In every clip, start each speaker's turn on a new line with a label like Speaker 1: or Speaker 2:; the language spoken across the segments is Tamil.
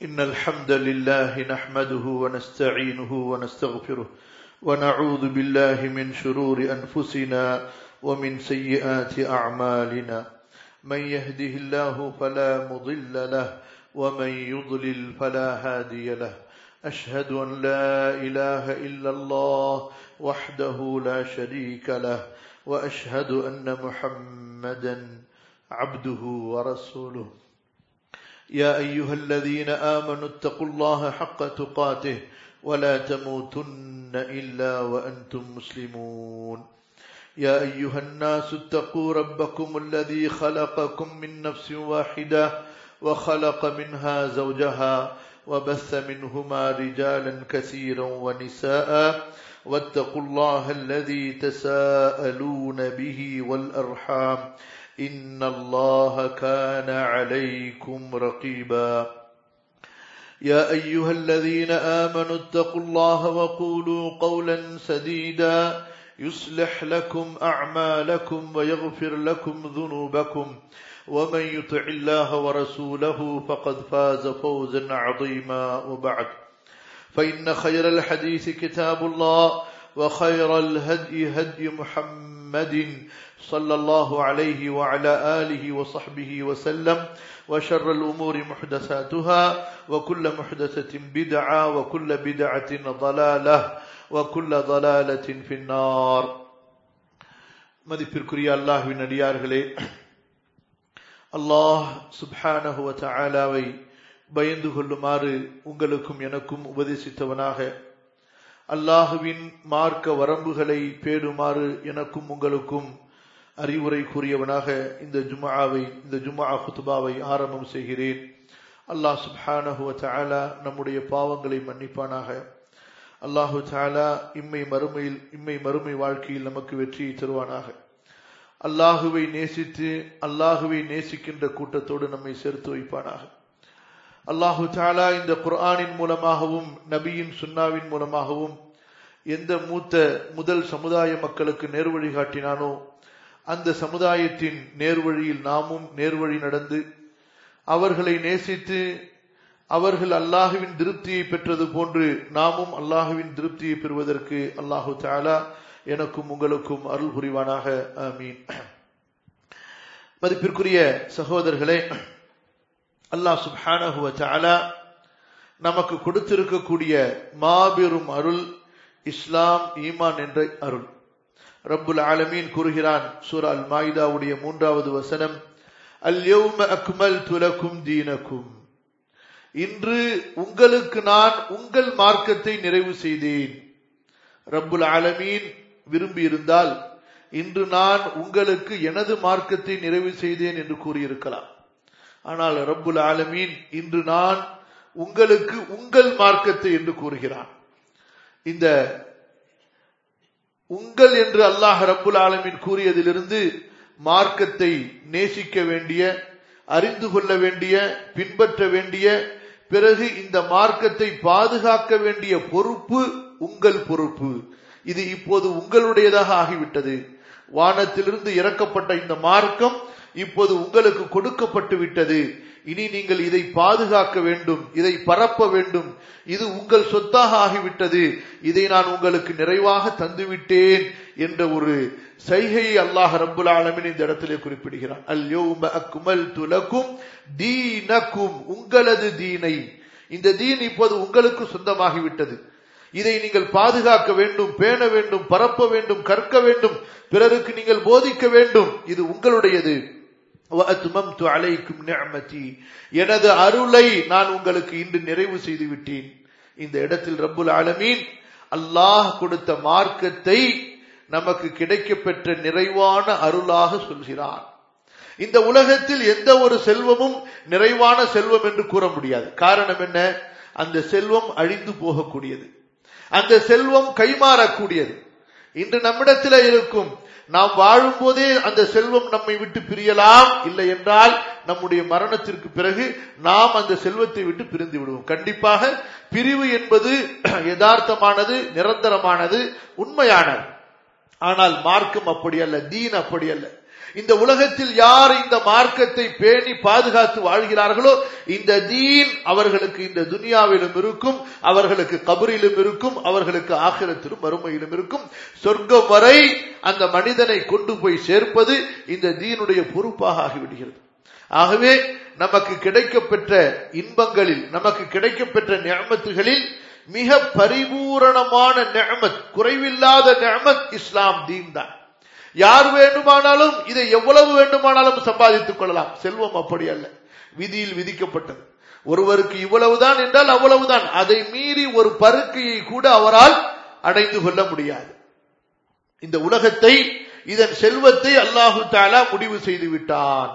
Speaker 1: إن الحمد لله نحمده ونستعينه ونستغفره ونعوذ بالله من شرور أنفسنا ومن سيئات أعمالنا من يهده الله فلا مضل له ومن يضلل فلا هادي له أشهد أن لا إله إلا الله وحده لا شريك له وأشهد أن محمدا عبده ورسوله يا أيها الذين آمنوا اتقوا الله حق تقاته ولا تموتن إلا وأنتم مسلمون يا أيها الناس اتقوا ربكم الذي خلقكم من نفس واحدة وخلق منها زوجها وبث منهما رجالا كثيرا ونساء واتقوا الله الذي تساءلون به والأرحام إن الله كان عليكم رقيبا يا أيها الذين آمنوا اتقوا الله وقولوا قولا سديدا يصلح لكم أعمالكم ويغفر لكم ذنوبكم ومن يطع الله ورسوله فقد فاز فوزا عظيما وبعد فإن خير الحديث كتاب الله وخير الهدي هدي محمد صلى الله عليه وعلى آله وصحبه وسلم وشر الأمور محدثاتها وكل محدثة بدعة وكل بدعة ضلالة وكل ضلالة في النار மதிப்பிற்குரிய அல்லாஹ்வின் அடியார்களே அல்லாஹ் சுப்ஹானஹுவ தஆலாவை பயந்து கொள்ளுமாறு உங்களுக்கும் எனக்கும் உபதேசித்தவனாக அல்லாஹுவின் மார்க்க வரம்புகளை பேடுமாறு எனக்கும் உங்களுக்கும் அறிவுரை கூறியவனாக இந்த ஜுமாவை இந்த ஜுமா குத்துபாவை ஆரம்பம் செய்கிறேன் அல்லாஹ் சுப்ஹானஹுவ தஆலா நம்முடைய பாவங்களை மன்னிப்பானாக அல்லாஹு தாலா இம்மை மறுமையில் இம்மை மறுமை வாழ்க்கையில் நமக்கு வெற்றியை தருவானாக அல்லாஹுவை நேசித்து அல்லாஹுவை நேசிக்கின்ற கூட்டத்தோடு நம்மை சேர்த்து வைப்பானாக அல்லாஹு தாலா இந்த குர்ஆனின் மூலமாகவும் நபியின் சுன்னாவின் மூலமாகவும் எந்த மூத்த முதல் சமுதாய மக்களுக்கு நேர்வழி காட்டினானோ அந்த சமுதாயத்தின் நேர்வழியில் நாமும் நேர்வழி நடந்து அவர்களை நேசித்து அவர்கள் அல்லாஹுவின் திருப்தியை பெற்றது போன்று நாமும் அல்லாஹுவின் திருப்தியை பெறுவதற்கு அல்லாஹு தாலா எனக்கும் உங்களுக்கும் அருள் புரிவானாக ஆமீன் மதிப்பிற்குரிய சகோதரர்களே அல்லாஹ் சுப்ஹானஹுவ தாலா நமக்கு கொடுத்திருக்கக்கூடிய மாபெரும் அருள் இஸ்லாம் ஈமான் என்ற அருள் ரப்புல் ஆலமீன் கூறுகிறான் சூரா அல் மாயிதாவுடைய மூன்றாவது வசனம் அல் யௌம அக்மல் துலக்கும் தீனக்கும் இன்று உங்களுக்கு நான் உங்கள் மார்க்கத்தை நிறைவு செய்தேன் ரப்புல் ஆலமீன் விரும்பி இருந்தால் இன்று நான் உங்களுக்கு எனது மார்க்கத்தை நிறைவு செய்தேன் என்று கூறியிருக்கலாம் ஆனால் ரப்புல் ஆலமீன் இன்று நான் உங்களுக்கு உங்கள் மார்க்கத்தை என்று கூறுகிறான் இந்த உங்கள் என்று அல்லாஹ் ரப்புல் ஆலமீன் கூறியதிலிருந்து மார்க்கத்தை நேசிக்க வேண்டிய அறிந்து கொள்ள வேண்டிய பின்பற்ற வேண்டிய பிறகு இந்த மார்க்கத்தை பாதுகாக்க வேண்டிய பொறுப்பு உங்கள் பொறுப்பு இது இப்போது உங்களுடையதாக ஆகிவிட்டது வானத்திலிருந்து இறக்கப்பட்ட இந்த மார்க்கம் இப்போது உங்களுக்கு கொடுக்கப்பட்டு விட்டது இனி நீங்கள் இதை பாதுகாக்க வேண்டும் இதை பரப்ப வேண்டும் இது உங்கள் சொத்தாக ஆகிவிட்டது இதை நான் உங்களுக்கு நிறைவாக தந்துவிட்டேன் என்ற ஒரு சைகையை அல்லாஹ் ரப்புல் ஆலமின் இந்த இடத்திலே குறிப்பிடுகிறான் அல் யோம அக்குமல் துலக்கும் தீனக்கும் உங்களது தீனை இந்த தீன் இப்போது உங்களுக்கு சொந்தமாகிவிட்டது இதை நீங்கள் பாதுகாக்க வேண்டும் பேண வேண்டும் பரப்ப வேண்டும் கற்க வேண்டும் பிறருக்கு நீங்கள் போதிக்க வேண்டும் இது உங்களுடையது எனது அருளை நான் உங்களுக்கு இன்று நிறைவு செய்து விட்டேன் இந்த இடத்தில் ரப்புல் ஆலமீன் அல்லாஹ் கொடுத்த மார்க்கத்தை நமக்கு கிடைக்கப்பெற்ற நிறைவான அருளாக சொல்கிறான் இந்த உலகத்தில் எந்த ஒரு செல்வமும் நிறைவான செல்வம் என்று கூற முடியாது காரணம் என்ன அந்த செல்வம் அழிந்து போகக்கூடியது அந்த செல்வம் கைமாறக்கூடியது இன்று நம்மிடத்தில் இருக்கும் நாம் வாழும் போதே அந்த செல்வம் நம்மை விட்டு பிரியலாம் இல்லை என்றால் நம்முடைய மரணத்திற்கு பிறகு நாம் அந்த செல்வத்தை விட்டு பிரிந்து விடுவோம் கண்டிப்பாக பிரிவு என்பது யதார்த்தமானது நிரந்தரமானது உண்மையானது ஆனால் மார்க்கம் அப்படி அல்ல தீன் அப்படி அல்ல இந்த உலகத்தில் யார் இந்த மார்க்கத்தை பேணி பாதுகாத்து வாழ்கிறார்களோ இந்த தீன் அவர்களுக்கு இந்த துனியாவிலும் இருக்கும் அவர்களுக்கு கபரிலும் இருக்கும் அவர்களுக்கு ஆகிரத்திலும் மறுமையிலும் இருக்கும் சொர்க்கம் வரை அந்த மனிதனை கொண்டு போய் சேர்ப்பது இந்த தீனுடைய பொறுப்பாக ஆகிவிடுகிறது ஆகவே நமக்கு கிடைக்கப்பெற்ற இன்பங்களில் நமக்கு கிடைக்கப்பெற்ற நியமத்துகளில் மிக பரிபூரணமான நியமத் குறைவில்லாத நியமத் இஸ்லாம் தீன் தான் யார் வேண்டுமானாலும் இதை எவ்வளவு வேண்டுமானாலும் சம்பாதித்துக் கொள்ளலாம் செல்வம் அப்படி அல்ல விதியில் விதிக்கப்பட்டது ஒருவருக்கு இவ்வளவுதான் என்றால் அவ்வளவுதான் அதை மீறி ஒரு பருக்கையை கூட அவரால் அடைந்து கொள்ள முடியாது இந்த உலகத்தை இதன் செல்வத்தை அல்லாஹு தாலா முடிவு செய்து விட்டான்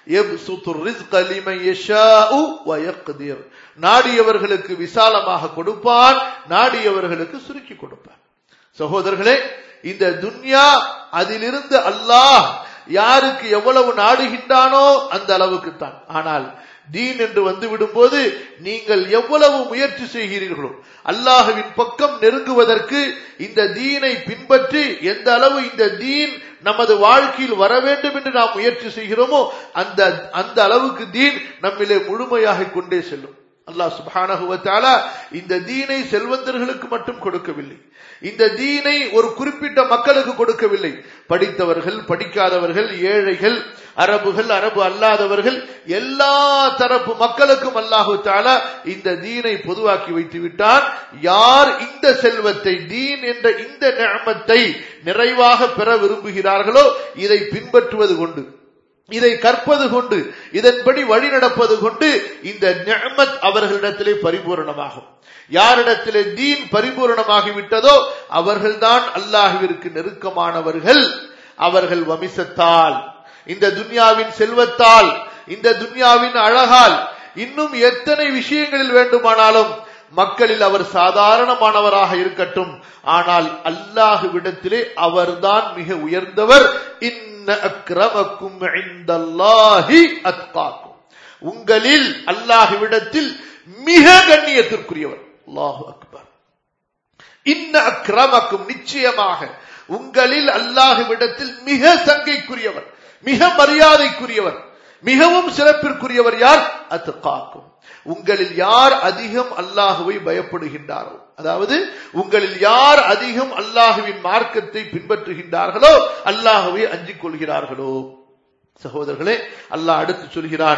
Speaker 1: நாடியவர்களுக்கு விசாலமாக கொடுப்பான் நாடியவர்களுக்கு சுருக்கி கொடுப்பான் சகோதரர்களே இந்த துன்யா அதிலிருந்து அல்லாஹ் யாருக்கு எவ்வளவு நாடுகின்றானோ அந்த அளவுக்கு தான் ஆனால் தீன் என்று வந்து விடும்போது நீங்கள் எவ்வளவு முயற்சி செய்கிறீர்களோ அல்லாஹுவின் பக்கம் நெருங்குவதற்கு இந்த தீனை பின்பற்றி எந்த அளவு இந்த தீன் நமது வாழ்க்கையில் வர வேண்டும் என்று நாம் முயற்சி செய்கிறோமோ அந்த அந்த அளவுக்கு தீன் நம்மிலே முழுமையாக கொண்டே செல்லும் அல்லாஹ் சுபானகுவத்தாலா இந்த தீனை செல்வந்தர்களுக்கு மட்டும் கொடுக்கவில்லை இந்த தீனை ஒரு குறிப்பிட்ட மக்களுக்கு கொடுக்கவில்லை படித்தவர்கள் படிக்காதவர்கள் ஏழைகள் அரபுகள் அரபு அல்லாதவர்கள் எல்லா தரப்பு மக்களுக்கும் அல்லாஹு தாலா இந்த தீனை பொதுவாக்கி வைத்து விட்டான் யார் இந்த செல்வத்தை தீன் என்ற இந்த நியமத்தை நிறைவாக பெற விரும்புகிறார்களோ இதை பின்பற்றுவது கொண்டு இதை கற்பது கொண்டு இதன்படி வழி நடப்பது கொண்டு இந்த நியமத் அவர்களிடத்திலே பரிபூரணமாகும் யாரிடத்திலே தீன் பரிபூரணமாகிவிட்டதோ அவர்கள்தான் அல்லாஹுவிற்கு நெருக்கமானவர்கள் அவர்கள் வமிசத்தால் இந்த துன்யாவின் செல்வத்தால் இந்த துன்யாவின் அழகால் இன்னும் எத்தனை விஷயங்களில் வேண்டுமானாலும் மக்களில் அவர் சாதாரணமானவராக இருக்கட்டும் ஆனால் அல்லாஹுவிடத்திலே அவர்தான் மிக உயர்ந்தவர் இன்ன அக்ரமக்கும் இந்தல்லாஹி அத்காக்கும் உங்களில் அல்லாஹுவிடத்தில் மிக கண்ணியத்திற்குரியவர் அல்லாஹு அக்பர் இன்ன அக்ரமக்கும் நிச்சயமாக உங்களில் அல்லாஹுவிடத்தில் மிக சங்கைக்குரியவர் மிக மரியாதைக்குரியவர் மிகவும் சிறப்பிற்குரியவர் யார் அத்காக்கும் உங்களில் யார் அதிகம் அல்லாஹுவை பயப்படுகின்றாரோ அதாவது உங்களில் யார் அதிகம் அல்லாஹுவின் மார்க்கத்தை பின்பற்றுகின்றார்களோ அல்லாஹுவை அஞ்சிக் கொள்கிறார்களோ சகோதரர்களே அல்லாஹ் அடுத்து சொல்கிறான்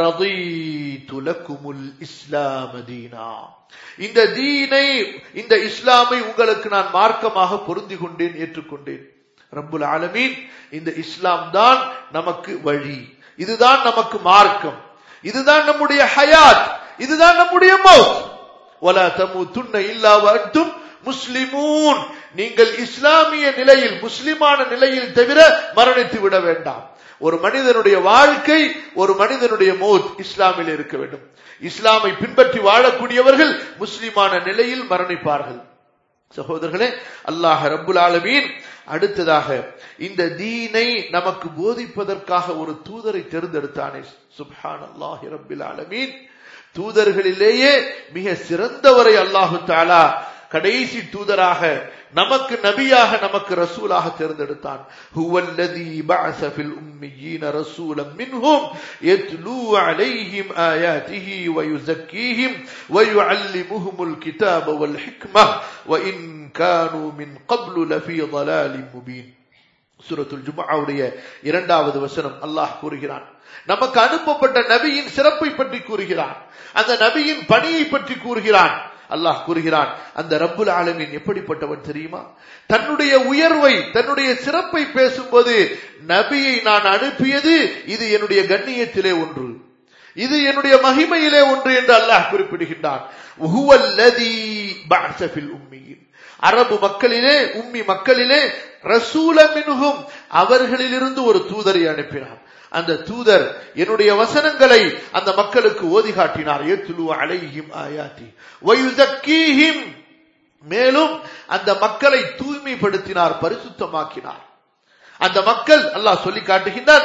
Speaker 1: இஸ்லாமதீனா இந்த தீனை இந்த இஸ்லாமை உங்களுக்கு நான் மார்க்கமாக பொருந்தி கொண்டேன் ஏற்றுக்கொண்டேன் ரப்புல் ஆலமீன் இந்த இஸ்லாம் தான் நமக்கு வழி இதுதான் நமக்கு மார்க்கம் இதுதான் நம்முடைய ஹயாத் இதுதான் நம்முடைய மௌத் வலா தமுத்துன்ன இல்லா வஅன்தும் முஸ்லிமூன் நீங்கள் இஸ்லாமிய நிலையில் முஸ்லிமான நிலையில் தவிர மரணித்து விட வேண்டாம் ஒரு மனிதனுடைய வாழ்க்கை ஒரு மனிதனுடைய மௌத் இஸ்லாமில் இருக்க வேண்டும் இஸ்லாமை பின்பற்றி வாழக்கூடியவர்கள் முஸ்லிமான நிலையில் மரணிப்பார்கள் சகோதரர்களே அல்லாஹ் ரப்புல் ஆலமீன் அடுத்ததாக இந்த தீனை நமக்கு போதிப்பதற்காக ஒரு தூதரை தேர்ந்தெடுத்தானே சுப்ஹான் அல்லாஹி ரப்பில் ஆலமீன் தூதர்களிலேயே மிக சிறந்தவரை அல்லாஹு தாலா கடைசி தூதராக நமக்கு நபியாக நமக்கு ரசூலாக தேர்ந்தெடுத்தான் ஹுவல்லதி பஅஸ ஃபில் உம்மiyyin ரசூலம் மின்ஹும் யத்லூ அலைஹிம் ஆயாத்திஹி வயுஸக்கீஹிம் வயுஅல்லிமுஹுமுல் கிதாப வல் ஹிக்ம وإن كانوا من قبل لفي ضلال مبين சூரத்துல் ஜும்ஆவுடைய இரண்டாவது வசனம் அல்லாஹ் கூறுகிறான் நமக்கு அனுப்பப்பட்ட நபியின் சிறப்பை பற்றி கூறுகிறான் அந்த நபியின் பணியை பற்றி கூறுகிறான் அல்லாஹ் கூறுகிறான் அந்த ரப்புல் ஆலமின் எப்படிப்பட்டவன் தெரியுமா தன்னுடைய உயர்வை தன்னுடைய சிறப்பை பேசும்போது நபியை நான் அனுப்பியது இது என்னுடைய கண்ணியத்திலே ஒன்று இது என்னுடைய மகிமையிலே ஒன்று என்று அல்லாஹ் குறிப்பிடுகின்றான் அரபு மக்களிலே உம்மி மக்களிலே ரசூல மின்ஹும் அவர்களிலிருந்து ஒரு தூதரை அனுப்பினார் அந்த தூதர் என்னுடைய வசனங்களை அந்த மக்களுக்கு ஓதி காட்டினார் ஏத்துலு அலைஹிம் ஆயாத்தி வயுதக்கீஹிம் மேலும் அந்த மக்களை தூய்மைப்படுத்தினார் பரிசுத்தமாக்கினார் அந்த மக்கள் அல்லாஹ் சொல்லி காட்டுகின்றார்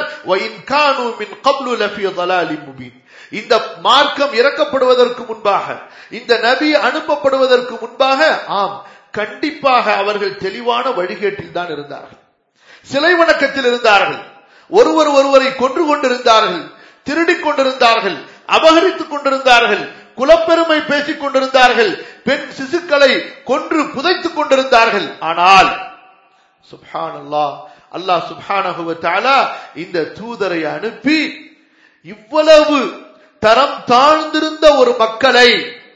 Speaker 1: இந்த மார்க்கம் இறக்கப்படுவதற்கு முன்பாக இந்த நபி அனுப்பப்படுவதற்கு முன்பாக ஆம் கண்டிப்பாக அவர்கள் தெளிவான வழிகேட்டில் தான் இருந்தார்கள் சிலை வணக்கத்தில் இருந்தார்கள் ஒருவர் ஒருவரை கொன்று கொண்டிருந்தார்கள் திருடிக் கொண்டிருந்தார்கள் அபகரித்துக் கொண்டிருந்தார்கள் குலப்பெருமை பேசிக் கொண்டிருந்தார்கள் பெண் சிசுக்களை கொன்று புதைத்துக் கொண்டிருந்தார்கள் ஆனால் சுப்ஹான் அல்லாஹ் அல்லாஹ் சுப்ஹானஹு தஆலா இந்த தூதரை அனுப்பி இவ்வளவு தரம் தாழ்ந்திருந்த ஒரு மக்களை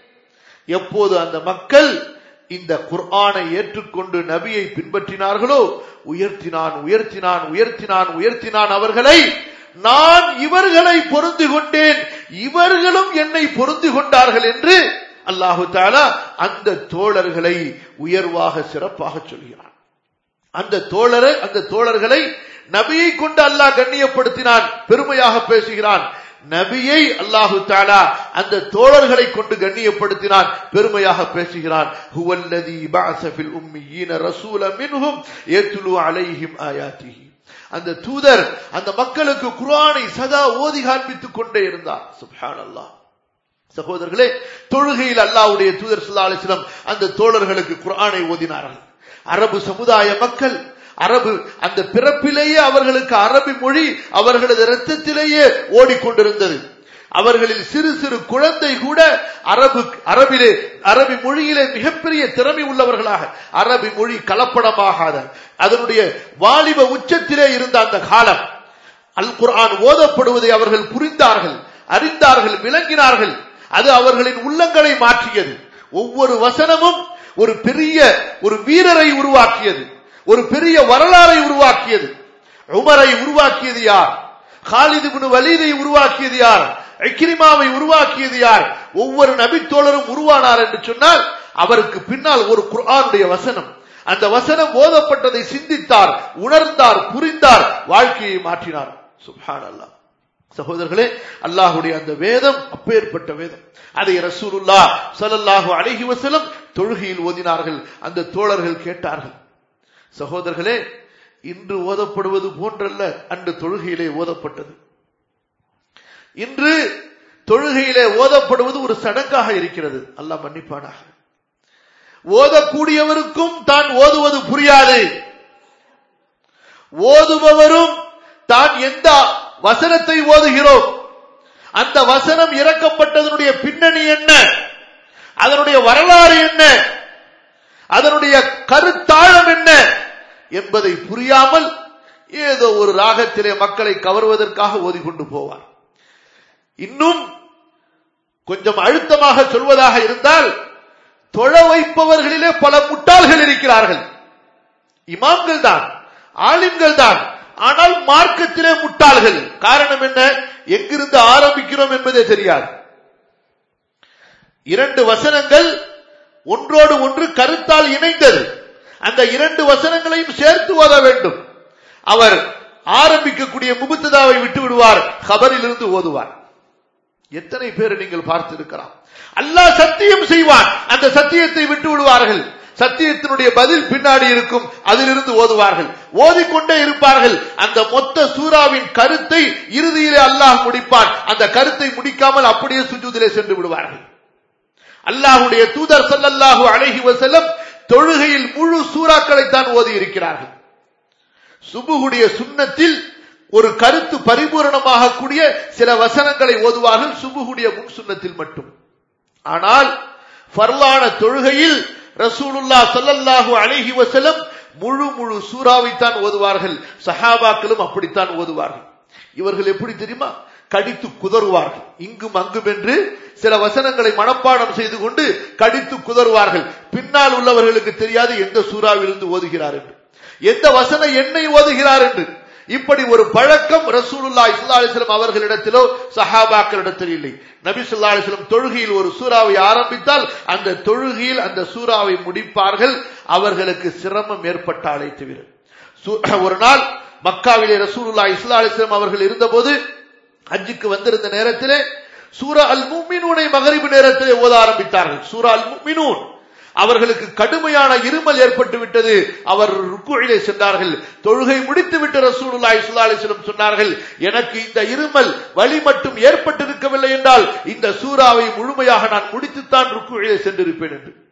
Speaker 1: எப்போது அந்த மக்கள் இந்த குர்ஆனை ஏற்றுக்கொண்டு நபியை பின்பற்றினார்களோ உயர்த்தினான் உயர்த்தினான் உயர்த்தினான் உயர்த்தினான் அவர்களை நான் இவர்களை பொருந்து கொண்டேன் இவர்களும் என்னை பொருந்து கொண்டார்கள் என்று அல்லாஹு தாலா அந்த தோழர்களை உயர்வாக சிறப்பாக சொல்கிறான் அந்த தோழரை அந்த தோழர்களை நபியை கொண்டு அல்லாஹ் கண்ணியப்படுத்தினான் பெருமையாக பேசுகிறான் நபியை அல்லாஹு தாலா அந்த தோழர்களை கொண்டு கண்ணியப்படுத்தினான் பெருமையாக பேசுகிறான் ஹுவல்லதி பஅஸ ஃபில் உம்மீன ரசூல மின்ஹும் யத்லு அலைஹிம் ஆயாத்திஹி அந்த தூதர் அந்த மக்களுக்கு குர்ஆனை சதா ஓதி காண்பித்துக் கொண்டே இருந்தார் சுப்ஹானல்லாஹ் சகோதரர்களே தொழுகையில் அல்லாஹ்வுடைய தூதர் ஸல்லல்லாஹு அலைஹி வஸல்லம் அந்த தோழர்களுக்கு குர்ஆனை ஓதினார்கள் அரபு சமுதாய மக்கள் அரபு அந்த பிறப்பிலேயே அவர்களுக்கு அரபி மொழி அவர்களது இரத்தத்திலேயே ஓடிக்கொண்டிருந்தது அவர்களில் சிறு சிறு குழந்தை கூட அரபு அரபிலே அரபி மொழியிலே மிகப்பெரிய திறமை உள்ளவர்களாக அரபி மொழி கலப்படமாகாத அதனுடைய வாலிப உச்சத்திலே இருந்த அந்த காலம் அல் குர்ஆன் ஓதப்படுவதை அவர்கள் புரிந்தார்கள் அறிந்தார்கள் விளங்கினார்கள் அது அவர்களின் உள்ளங்களை மாற்றியது ஒவ்வொரு வசனமும் ஒரு பெரிய ஒரு வீரரை உருவாக்கியது ஒரு பெரிய வரலாறை உருவாக்கியது உமரை உருவாக்கியது யார் காலிது வலீதை உருவாக்கியது யார் இக்ரிமாவை உருவாக்கியது யார் ஒவ்வொரு நபித்தோழரும் உருவானார் என்று சொன்னால் அவருக்கு பின்னால் ஒரு குர்ஆனுடைய வசனம் அந்த வசனம் ஓதப்பட்டதை சிந்தித்தார் உணர்ந்தார் புரிந்தார் வாழ்க்கையை மாற்றினார் சுப்ஹான் அல்லாஹ் சகோதரர்களே அல்லாஹுடைய அந்த வேதம் அப்பேற்பட்ட வேதம் அதை ரசூலுல்லா ஸல்லல்லாஹு அலைஹி வஸல்லம் தொழுகையில் ஓதினார்கள் அந்த தோழர்கள் கேட்டார்கள் சகோதரர்களே இன்று ஓதப்படுவது போன்றல்ல அன்று தொழுகையிலே ஓதப்பட்டது இன்று தொழுகையிலே ஓதப்படுவது ஒரு சடங்காக இருக்கிறது அல்லாஹ் மன்னிப்பானாக ஓதக்கூடியவருக்கும் தான் ஓதுவது புரியாது ஓதுபவரும் தான் எந்த வசனத்தை ஓதுகிறோம் அந்த வசனம் இறக்கப்பட்டதனுடைய பின்னணி என்ன அதனுடைய வரலாறு என்ன அதனுடைய கருத்தாழம் என்ன என்பதை புரியாமல் ஏதோ ஒரு ராகத்திலே மக்களை கவர்வதற்காக ஓதிக்கொண்டு போவார் இன்னும் கொஞ்சம் அழுத்தமாக சொல்வதாக இருந்தால் தொழ வைப்பவர்களிலே பல முட்டாள்கள் இருக்கிறார்கள் இமாம்கள் தான் ஆலிம்கள் தான் ஆனால் மார்க்கத்திலே முட்டாள்கள் காரணம் என்ன எங்கிருந்து ஆரம்பிக்கிறோம் என்பதே தெரியாது இரண்டு வசனங்கள் ஒன்றோடு ஒன்று கருத்தால் இணைந்தது அந்த இரண்டு வசனங்களையும் சேர்த்து ஓத வேண்டும் அவர் ஆரம்பிக்கக்கூடிய முபுத்ததாவை விட்டு விடுவார் கபரிலிருந்து ஓதுவார் எத்தனை பேர் நீங்கள் பார்த்திருக்கலாம் அல்லாஹ் சத்தியம் செய்வான் அந்த சத்தியத்தை விட்டு விடுவார்கள் சத்தியத்தினுடைய பதில் பின்னாடி இருக்கும் அதிலிருந்து ஓதுவார்கள் ஓதிக்கொண்டே இருப்பார்கள் அந்த மொத்த சூறாவின் கருத்தை இறுதியிலே அல்லாஹ் முடிப்பான் அந்த கருத்தை முடிக்காமல் அப்படியே சுஜூதிலே சென்று விடுவார்கள் அல்லாஹுடைய தூதர் சல்லல்லாஹு அலைஹி வஸல்லம் தொழுகையில் முழு சூறாக்களை தான் ஓதி இருக்கிறார்கள் சுபுகுடைய சுண்ணத்தில் ஒரு கருத்து பரிபூரணமாக கூடிய சில வசனங்களை ஓதுவார்கள் சுபுகுடைய முன் சுண்ணத்தில் மட்டும் ஆனால் ஃபர்லான தொழுகையில் ரசூலுல்லா சல்லல்லாஹு அலைஹி வஸல்லம் முழு முழு சூறாவைத்தான் ஓதுவார்கள் சஹாபாக்களும் அப்படித்தான் ஓதுவார்கள் இவர்கள் எப்படி தெரியுமா கடித்து குதறுவார்கள் இங்கும் அங்கும் என்று சில வசனங்களை மனப்பாடம் செய்து கொண்டு கடித்து குதறுவார்கள் பின்னால் உள்ளவர்களுக்கு தெரியாது எந்த சூறாவிலிருந்து ஓதுகிறார் என்று எந்த வசன எண்ணெய் ஓதுகிறார் என்று இப்படி ஒரு பழக்கம் ரசூலுல்லா இஸ்லா அலிஸ்லாம் அவர்களிடத்திலோ சஹாபாக்களிடத்தில் இல்லை நபி சொல்லா அலிஸ்லாம் தொழுகையில் ஒரு சூறாவை ஆரம்பித்தால் அந்த தொழுகையில் அந்த சூறாவை முடிப்பார்கள் அவர்களுக்கு சிரமம் ஏற்பட்டாலே தவிர ஒரு நாள் மக்காவிலே ரசூலுல்லா இஸ்லா அலிஸ்லாம் அவர்கள் இருந்தபோது ஹஜ்ஜுக்கு வந்திருந்த நேரத்திலே சூரா அல் முமினூனை மகரிபு நேரத்திலே ஓத ஆரம்பித்தார்கள் சூரா அல் முமினூன் அவர்களுக்கு கடுமையான இருமல் ஏற்பட்டு விட்டது அவர் ருக்குழிலே சென்றார்கள் தொழுகை முடித்து விட்டு ரசூலுல்லாஹி ஸல்லல்லாஹு அலைஹி வஸல்லம் சொன்னார்கள் எனக்கு இந்த இருமல் வலி மட்டும் ஏற்பட்டிருக்கவில்லை என்றால் இந்த சூறாவை முழுமையாக நான் முடித்துத்தான் ருக்குழிலே சென்றிருப்பேன் என்று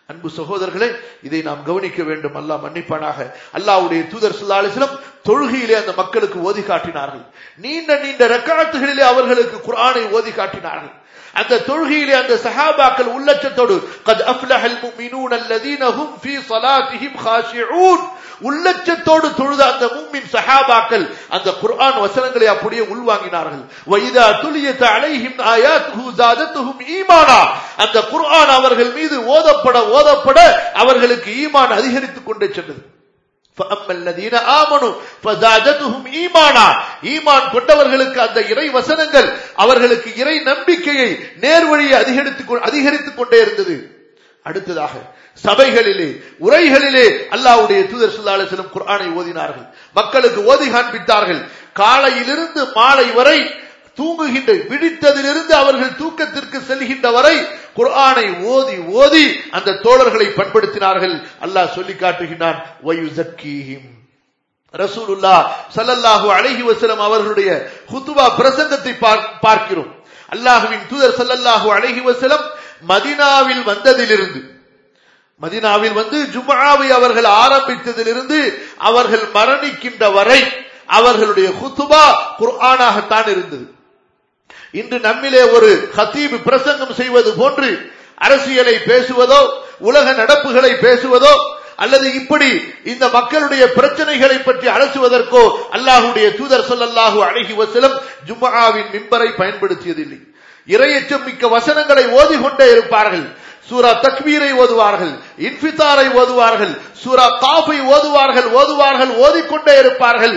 Speaker 1: அன்பு சகோதரர்களே இதை நாம் கவனிக்க வேண்டும் அல்லாஹ் மன்னிப்பானாக அல்லாஹ்வுடைய தூதர் ஸல்லல்லாஹு அலைஹி வஸல்லம் தொழுகையிலே அந்த மக்களுக்கு ஓதி காட்டினார்கள் நீண்ட நீண்ட ரக்காத்துகளிலே அவர்களுக்கு குர்ஆனை ஓதி காட்டினார்கள் அந்த தொழுகையிலே அந்த சஹாபாக்கள் உள்ளச்சத்தோடு قد افلح المؤمنون الذين هم في صلاتهم خاشعون உள்ளச்சத்தோடு தொழுத அந்த மும்மின் சஹாபாக்கள் அந்த குர்ஆன் வசனங்களை அப்படியே உள்வாங்கினார்கள் வைதா துலியத் அலைஹிம் ஆயாத்துஹு ஜாதத்துஹும் ஈமானா அந்த குர்ஆன் அவர்கள் மீது ஓதப்பட ஓதப்பட அவர்களுக்கு ஈமான் அதிகரித்துக் கொண்டே சென்றது فَأَمَّا الَّذِينَ آمَنُوا فَزَادَتْهُمْ ஈமானா ஈமான் கொண்டவர்களுக்கு அந்த இறை வசனங்கள் அவர்களுக்கு இறை நம்பிக்கையை நேர்வழியை அதிகரித்துக் கொ- அதிகரித்துக் கொண்டே இருந்தது அடுத்ததாக சபைகளிலே உரைகளிலே அல்லாஹ்வுடைய தூதர் ஸல்லல்லாஹு அலைஹி வஸல்லம் குர்ஆனை ஓதினார்கள் மக்களுக்கு ஓதி காண்பித்தார்கள் காலையிலிருந்து மாலை வரை தூங்குகின்ற விழித்ததிலிருந்து அவர்கள் தூக்கத்திற்கு செல்கின்ற வரை குர்ஆனை ஓதி ஓதி அந்த தோழர்களை பண்படுத்தினார்கள் அல்லாஹ் சொல்லி காட்டுகின்றான் வயுசக்கீஹிம் ரசூலுல்லா ஸல்லல்லாஹு அலைஹி வஸல்லம் அவர்களுடைய ஹுதுபா பிரசங்கத்தை பார்- பார்க்கிறோம் அல்லாஹ்வின் தூதர் ஸல்லல்லாஹு அலைஹி வஸல்லம் மதீனாவில் வந்ததிலிருந்து மதீனாவில் வந்து ஜும்ஆவை அவர்கள் ஆரம்பித்ததிலிருந்து அவர்கள் மரணிக்கின்ற வரை அவர்களுடைய ஹுதுபா குர்ஆனாகத்தான் இருந்தது இன்று நம்மிலே ஒரு ஹத்தீப் பிரசங்கம் செய்வது போன்று அரசியலை பேசுவதோ உலக நடப்புகளை பேசுவதோ அல்லது இப்படி இந்த மக்களுடைய பிரச்சனைகளை பற்றி அலசுவதற்கோ அல்லாஹுடைய தூதர் ஸல்லல்லாஹு அலைஹி வஸல்லம் ஜும்ஆவின் மிம்பரை பயன்படுத்தியதில்லை இரையச்சம் மிக்க வசனங்களை ஓதிக்கொண்டே இருப்பார்கள் சூரா தக்பீரை ஓதுவார்கள் இன்ஃபித்தாரை ஓதுவார்கள் சூரா காஃபை ஓதுவார்கள் ஓதுவார்கள் ஓதிக்கொண்டே இருப்பார்கள்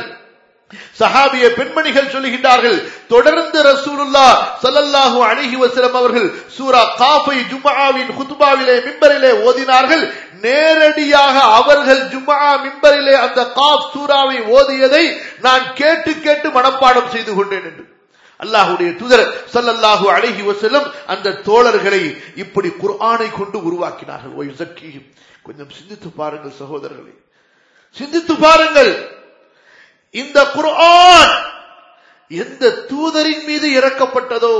Speaker 1: சஹாபிய பெண்மணிகள் சொல்லுகின்றார்கள் தொடர்ந்து ரசூலுல்லா ஸல்லல்லாஹு அலைஹி வஸல்லம் அவர்கள் சூரா காஃபை ஜும்ஆவின் குத்பாவிலே மிம்பரிலே ஓதினார்கள் நேரடியாக அவர்கள் ஜும்ஆ மிம்பரிலே அந்த காஃப் சூராவை ஓதியதை நான் கேட்டு கேட்டு மனப்பாடம் செய்து கொண்டேன் என்று அல்லாஹ்வுடைய தூதர் ஸல்லல்லாஹு அலைஹி வஸல்லம் அந்த தோழர்களை இப்படி குர்ஆனை கொண்டு உருவாக்கினார்கள் வயுஸக்கீஹிம் கொஞ்சம் சிந்தித்து பாருங்கள் சகோதரர்களே சிந்தித்து பாருங்கள் இந்த குர்ஆன் எந்த தூதரின் மீது இறக்கப்பட்டதோ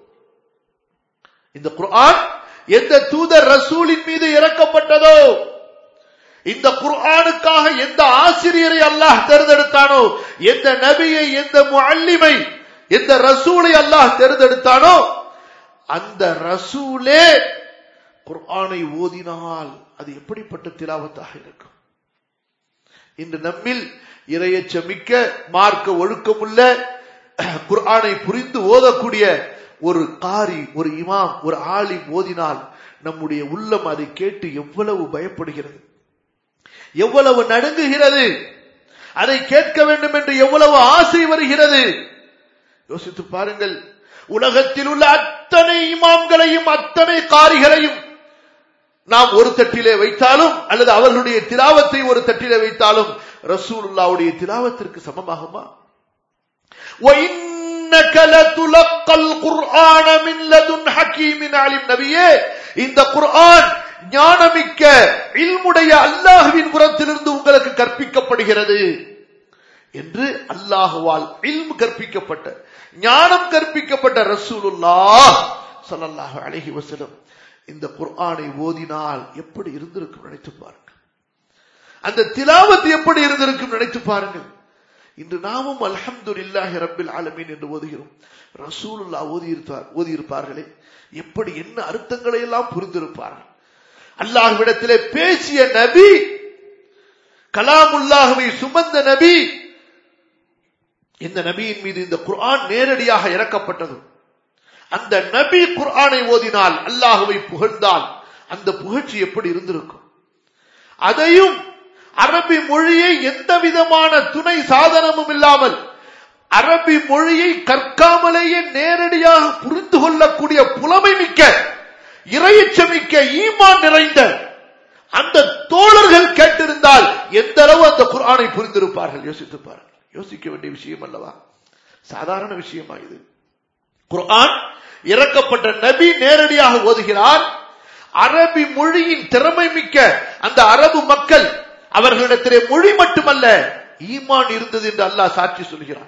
Speaker 1: இந்த குர்ஆன் எந்த தூதர் ரசூலின் மீது இறக்கப்பட்டதோ இந்த குர்ஆனுக்காக எந்த ஆசிரியரை அல்லாஹ் தேர்ந்தெடுத்தானோ எந்த நபியை எந்த முஅல்லிமை எந்த ரசூலை அல்லாஹ் தேர்ந்தெடுத்தானோ அந்த ரசூலே குர்ஆனை ஓதினால் அது எப்படிப்பட்ட திலாவத்தாக இருக்கும் இன்று நம்மில் இரையச்சமிக்க மார்க்க ஒழுக்கமுள்ள குர்ஆனை புரிந்து ஓதக்கூடிய ஒரு காரி ஒரு இமாம் ஒரு ஆலிம் ஓதினால் நம்முடைய உள்ளம் அதை கேட்டு எவ்வளவு பயப்படுகிறது எவ்வளவு நடுங்குகிறது அதை கேட்க வேண்டும் என்று எவ்வளவு ஆசை வருகிறது யோசித்து பாருங்கள் உலகத்தில் உள்ள அத்தனை இமாம்களையும் அத்தனை காரிகளையும் நாம் ஒரு தட்டிலே வைத்தாலும் அல்லது அவர்களுடைய திலாவத்தை ஒரு தட்டிலே வைத்தாலும் ரசூலுல்லாவுடைய திலாவத்திற்கு சமமாகுமா وَإِنَّكَ لَتُلَقَّى الْقُرْآنَ مِنْ لَدُنْ حَكِيمٍ عَلِيمٍ நபியே இந்த குர்ஆன் ஞானமிக்க இல்முடைய அல்லாஹ்வின் புறத்திலிருந்து உங்களுக்கு கற்பிக்கப்படுகிறது என்று அல்லாஹுவால் இல்மு கற்பிக்கப்பட்ட ஞானம் கற்பிக்கப்பட்ட ரசூலுல்லாஹ் ஸல்லல்லாஹு அலைஹி வஸல்லம் இந்த குர்ஆனை ஓதினால் எப்படி இருந்திருக்கும் நினைத்து பாருங்கள் அந்த திலாவத் எப்படி இருந்திருக்கும் நினைத்து பாருங்கள் இன்று நாமும் அல்ஹம்துலில்லாஹி ரப்பில் ஆலமீன் என்று ஓதுகிறோம் ரசூலுல்லா ஓதியிருப்பார் ஓதியிருப்பார்களே எப்படி என்ன அர்த்தங்களை எல்லாம் புரிந்திருப்பார்கள் அல்லாஹ்விடத்திலே பேசிய நபி கலாமுல்லாஹுவை சுமந்த நபி இந்த நபியின் மீது இந்த குர்ஆன் நேரடியாக இறக்கப்பட்டது அந்த நபி குர்ஆனை ஓதினால் அல்லாஹுவை புகழ்ந்தால் அந்த புகழ்ச்சி எப்படி இருந்திருக்கும் அதையும் அரபி மொழியை எந்த விதமான துணை சாதனமும் இல்லாமல் அரபி மொழியை கற்காமலேயே நேரடியாக புரிந்து கொள்ளக்கூடிய புலமை மிக்க இறையச்சமிக்க ஈமான் நிறைந்த அந்த தோழர்கள் கேட்டிருந்தால் எந்த அளவு அந்த குர்ஆனை புரிந்திருப்பார்கள் யோசித்து பாருங்கள் யோசிக்க வேண்டிய விஷயம் அல்லவா சாதாரண விஷயமா இது குர்ஆன் இறக்கப்பட்ட நபி நேரடியாக ஓதுகிறார் அரபி மொழியின் திறமை மிக்க அந்த அரபு மக்கள் அவர்களிடத்திலே மொழி மட்டுமல்ல ஈமான் இருந்தது என்று அல்லாஹ் சாட்சி சொல்கிறான்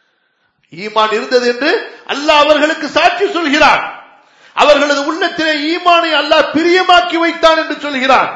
Speaker 1: ஈமான் இருந்தது என்று அல்லாஹ் அவர்களுக்கு சாட்சி சொல்கிறான் அவர்களது உள்ளத்திலே ஈமானை அல்லாஹ் பிரியமாக்கி வைத்தான் என்று சொல்கிறான்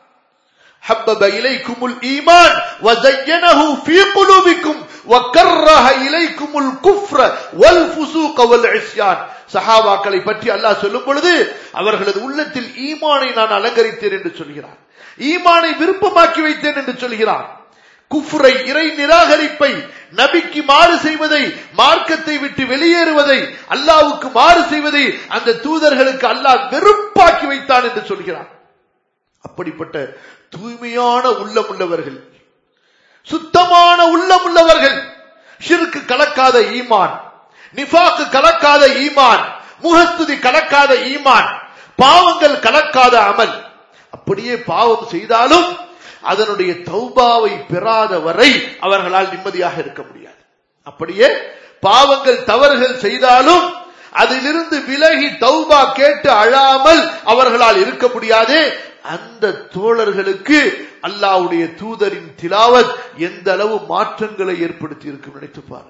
Speaker 1: حبب إليكم الإيمان وزينه في قلوبكم وكره إليكم الكفر والفسوق والعصيان சஹாபாக்களை பற்றி அல்லாஹ் சொல்லும் பொழுது அவர்களது உள்ளத்தில் ஈமானை நான் அலங்கரித்தேன் என்று சொல்கிறான் ஈமானை விருப்பமாக்கி வைத்தேன் என்று சொல்கிறான் குஃப்ரை இறை நிராகரிப்பை நபிக்கு மாறு செய்வதை மார்க்கத்தை விட்டு வெளியேறுவதை அல்லாவுக்கு மாறு செய்வதை அந்த தூதர்களுக்கு அல்லாஹ் வெறுப்பாக்கி வைத்தான் என்று சொல்கிறான் அப்படிப்பட்ட தூய்மையான உள்ளம் உள்ளவர்கள் சுத்தமான உள்ளம் உள்ளவர்கள் ஷிருக்கு கலக்காத ஈமான் நிஃபாக்கு கலக்காத ஈமான் முகஸ்துதி கலக்காத ஈமான் பாவங்கள் கலக்காத அமல் அப்படியே பாவம் செய்தாலும் அதனுடைய தௌபாவை பெறாத வரை அவர்களால் நிம்மதியாக இருக்க முடியாது அப்படியே பாவங்கள் தவறுகள் செய்தாலும் அதிலிருந்து விலகி தௌபா கேட்டு அழாமல் அவர்களால் இருக்க முடியாது அந்த தோழர்களுக்கு அல்லாவுடைய தூதரின் திலாவத் எந்த அளவு மாற்றங்களை ஏற்படுத்தி இருக்கும் நினைத்து பாருங்கள்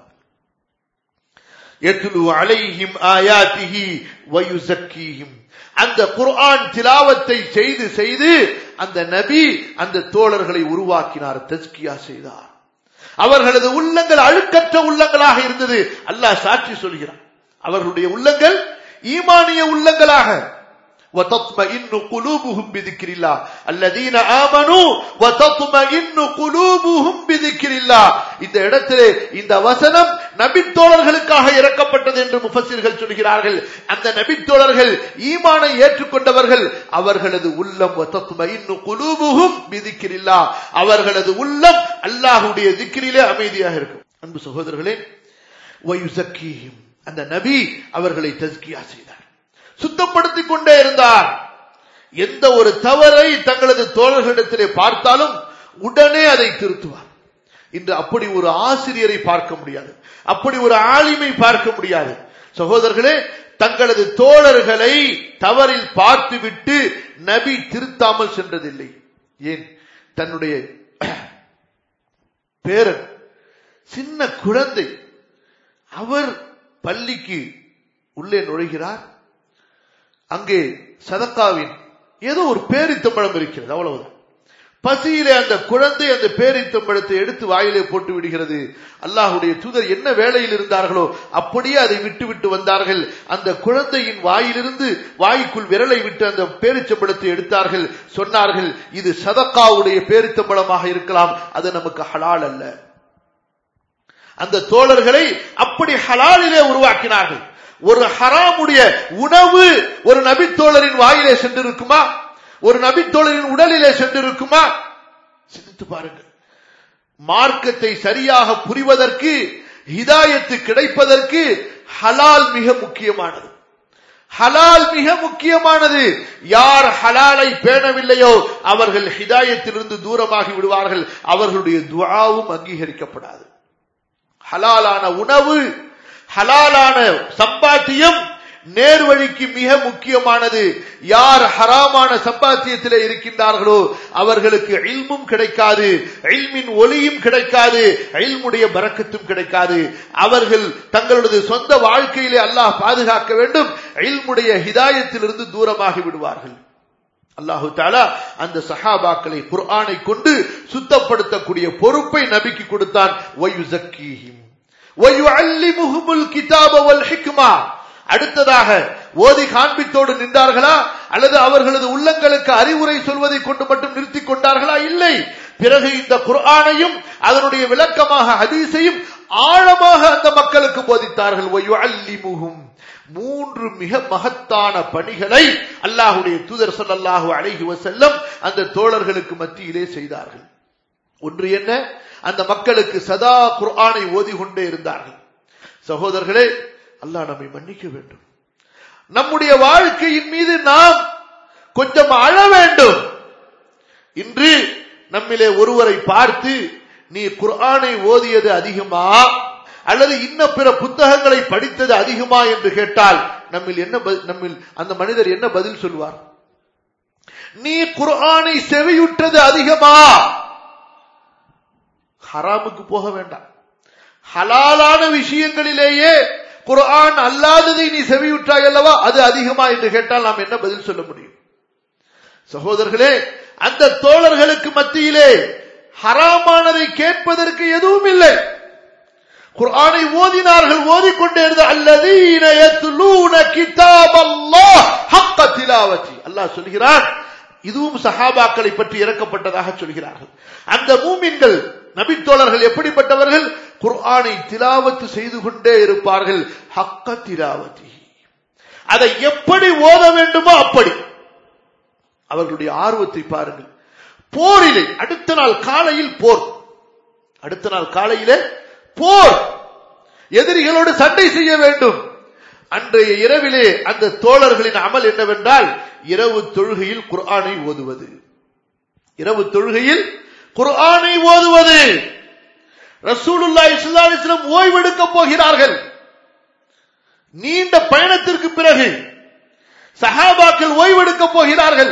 Speaker 1: எத்துலு அலைஹிம் ஆயாத்திஹி வயுசக்கீஹிம் அந்த குர்ஆன் திலாவத்தை செய்து செய்து அந்த நபி அந்த தோழர்களை உருவாக்கினார் தஸ்கியா செய்தார் அவர்களது உள்ளங்கள் அழுக்கற்ற உள்ளங்களாக இருந்தது அல்லாஹ் சாட்சி சொல்கிறார் அவர்களுடைய உள்ளங்கள் ஈமானிய உள்ளங்களாக وتطمئن قلوبهم بذكر الله الذين آمنوا وتطمئن قلوبهم بذكر الله இந்த இடத்திலே இந்த வசனம் நபித்தோழர்களுக்காக இறக்கப்பட்டது என்று முஃபஸிர்கள் சொல்கிறார்கள் அந்த நபித்தோழர்கள் ஈமானை ஏற்றுக்கொண்டவர்கள் அவர்களது உள்ளம் وتطمئن قلوبهم بذكر الله அவர்களது உள்ளம் அல்லாஹ்வுடைய திக்ரிலே அமைதியாக இருக்கும் அன்பு சகோதரர்களே ويزكيهم அந்த நபி அவர்களை தஸ்கியா செய்தார் சுத்தப்படுத்திக் கொண்டே இருந்தார் எந்த ஒரு தவறை தங்களது தோழர்களிடத்திலே பார்த்தாலும் உடனே அதை திருத்துவார் இன்று அப்படி ஒரு ஆசிரியரை பார்க்க முடியாது அப்படி ஒரு ஆளுமை பார்க்க முடியாது சகோதரர்களே தங்களது தோழர்களை தவறில் பார்த்துவிட்டு நபி திருத்தாமல் சென்றதில்லை ஏன் தன்னுடைய பேரன் சின்ன குழந்தை அவர் பள்ளிக்கு உள்ளே நுழைகிறார் அங்கே சதக்காவின் ஏதோ ஒரு பேரித்தம்பழம் இருக்கிறது அவ்வளவுதான் பசியிலே அந்த குழந்தை அந்த பேரித்தம்பழத்தை எடுத்து வாயிலே போட்டு விடுகிறது அல்லாஹுடைய தூதர் என்ன வேலையில் இருந்தார்களோ அப்படியே அதை விட்டு விட்டு வந்தார்கள் அந்த குழந்தையின் வாயிலிருந்து வாய்க்குள் விரலை விட்டு அந்த பேரிச்சம்பழத்தை எடுத்தார்கள் சொன்னார்கள் இது சதக்காவுடைய பேரித்தம்பழமாக இருக்கலாம் அது நமக்கு ஹலால் அல்ல அந்த தோழர்களை அப்படி ஹலாலிலே உருவாக்கினார்கள் ஒரு ஹராமுடைய உணவு ஒரு நபித்தோழரின் வாயிலே சென்றிருக்குமா ஒரு நபித்தோழரின் உடலிலே சென்றிருக்குமா சிந்தித்து பாருங்கள் மார்க்கத்தை சரியாக புரிவதற்கு ஹிதாயத்து கிடைப்பதற்கு ஹலால் மிக முக்கியமானது ஹலால் மிக முக்கியமானது யார் ஹலாலை பேணவில்லையோ அவர்கள் ஹிதாயத்திலிருந்து தூரமாகி விடுவார்கள் அவர்களுடைய துவாவும் அங்கீகரிக்கப்படாது ஹலாலான உணவு ஹலாலான சம்பாத்தியம் நேர்வழிக்கு மிக முக்கியமானது யார் ஹராமான சம்பாத்தியத்திலே இருக்கின்றார்களோ அவர்களுக்கு இல்மும் கிடைக்காது இல்மின் ஒளியும் கிடைக்காது இல்முடைய பறக்கத்தும் கிடைக்காது அவர்கள் தங்களது சொந்த வாழ்க்கையிலே அல்லாஹ் பாதுகாக்க வேண்டும் இல்முடைய ஹிதாயத்திலிருந்து தூரமாகி விடுவார்கள் அல்லாஹு தாலா அந்த சஹாபாக்களை குர்ஆனை கொண்டு சுத்தப்படுத்தக்கூடிய பொறுப்பை நபிக்கு கொடுத்தான் அடுத்ததாக ஓதி காண்பித்தோடு நின்றார்களா அல்லது அவர்களது உள்ளங்களுக்கு அறிவுரை சொல்வதை கொண்டு மட்டும் நிறுத்திக் கொண்டார்களா இல்லை பிறகு இந்த குர்ஆனையும் அதனுடைய விளக்கமாக ஹதீஸையும் ஆழமாக அந்த மக்களுக்கு போதித்தார்கள் மூன்று மிக மகத்தான பணிகளை அல்லாஹுடைய தூதர் சொல்லல்லாஹு அழகி வசல்லம் அந்த தோழர்களுக்கு மத்தியிலே செய்தார்கள் ஒன்று என்ன அந்த மக்களுக்கு சதா குர்ஆனை ஓதி கொண்டே இருந்தார்கள் சகோதரர்களே அல்லாஹ் நம்மை மன்னிக்க வேண்டும் நம்முடைய வாழ்க்கையின் மீது நாம் கொஞ்சம் அழ வேண்டும் இன்று நம்மிலே ஒருவரை பார்த்து நீ குர்ஆனை ஓதியது அதிகமா அல்லது இன்ன பிற புத்தகங்களை படித்தது அதிகமா என்று கேட்டால் நம்மில் என்ன நம்மில் அந்த மனிதர் என்ன பதில் சொல்வார் நீ குர்ஆனை செவியுற்றது அதிகமா ஹராமுக்கு போக வேண்டாம் ஹலாலான விஷயங்களிலேயே குர்ஆன் அல்லாததை நீ செவியுற்றாய் அல்லவா அது அதிகமா என்று கேட்டால் நாம் என்ன பதில் சொல்ல முடியும் சகோதரர்களே அந்த தோழர்களுக்கு மத்தியிலே ஹராமானதை கேட்பதற்கு எதுவும் இல்லை குர்ஆனை ஓதினார்கள் ஓதிக்கொண்டே இருந்த அல்லதீன யத்லூன கிதாபல்லாஹ் ஹக்க திலாவதி அல்லாஹ் சொல்கிறான் இதுவும் சஹாபாக்களை பற்றி இறக்கப்பட்டதாக சொல்கிறார்கள் அந்த மூமின்கள் நபித்தோழர்கள் எப்படிப்பட்டவர்கள் குர்ஆனை திலாவத்து செய்து கொண்டே இருப்பார்கள் ஹக்க திலாவதி அதை எப்படி ஓத வேண்டுமோ அப்படி அவர்களுடைய ஆர்வத்தை பாருங்கள் போரிலே அடுத்த நாள் காலையில் போர் அடுத்த நாள் காலையிலே போர் எதிரிகளோடு சண்டை செய்ய வேண்டும் அன்றைய இரவிலே அந்த தோழர்களின் அமல் என்னவென்றால் இரவு தொழுகையில் குர்ஆனை ஓதுவது இரவு தொழுகையில் குர்ஆனை ஓதுவது ரசூலுல்லாஹி ஸல்லல்லாஹு அலைஹி வஸல்லம் ஓய்வெடுக்க போகிறார்கள் நீண்ட பயணத்திற்கு பிறகு சஹாபாக்கள் ஓய்வெடுக்க போகிறார்கள்